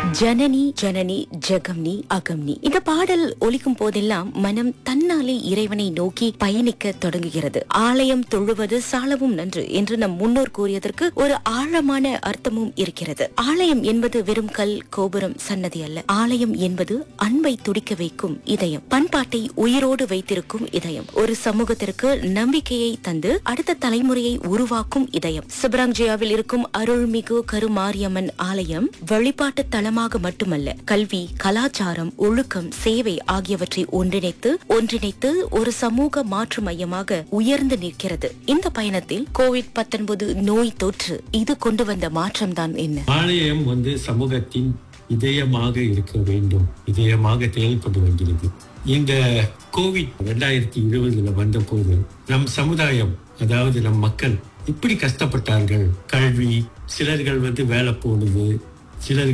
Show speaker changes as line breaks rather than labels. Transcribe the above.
ஜனனி ஜனனி ஜெகம்னி அகம்னி இந்த பாடல் ஒலிக்கும் போதெல்லாம் மனம் தன்னாலே இறைவனை நோக்கி பயணிக்க தொடங்குகிறது ஆலயம் தொழுவது சாலவும் நன்று என்று நம் முன்னோர் கூறியதற்கு ஒரு ஆழமான அர்த்தமும் இருக்கிறது ஆலயம் என்பது வெறும் கல் கோபுரம் சன்னதி அல்ல ஆலயம் என்பது அன்பை துடிக்க வைக்கும் இதயம் பண்பாட்டை உயிரோடு வைத்திருக்கும் இதயம் ஒரு சமூகத்திற்கு நம்பிக்கையை தந்து அடுத்த தலைமுறையை உருவாக்கும் இதயம் சிபராங்ஜியாவில் இருக்கும் அருள்மிகு கருமாரியம்மன் ஆலயம் வழிபாட்டு தலமாக மட்டுமல்ல கல்வி கலாச்சாரம் ஒழுக்கம் சேவை ஆகியவற்றை ஒன்றிணைத்து ஒன்றிணைத்து ஒரு சமூக மாற்று மையமாக உயர்ந்து நிற்கிறது இந்த பயணத்தில் கோவிட் 19 நோய் தொற்று இது கொண்டு வந்த மாற்றம்தான் என்ன
ஆலயம் வந்து சமூகத்தின் இதயமாக இருக்க வேண்டும் இதயமாக செயல்பட வேண்டியது இந்த கோவிட் ரெண்டாயிரத்தி இருபதுல வந்த போது நம் சமுதாயம் அதாவது நம் மக்கள் இப்படி கஷ்டப்பட்டார்கள் கல்வி சிலர்கள் வந்து வேலை போனது சிலர்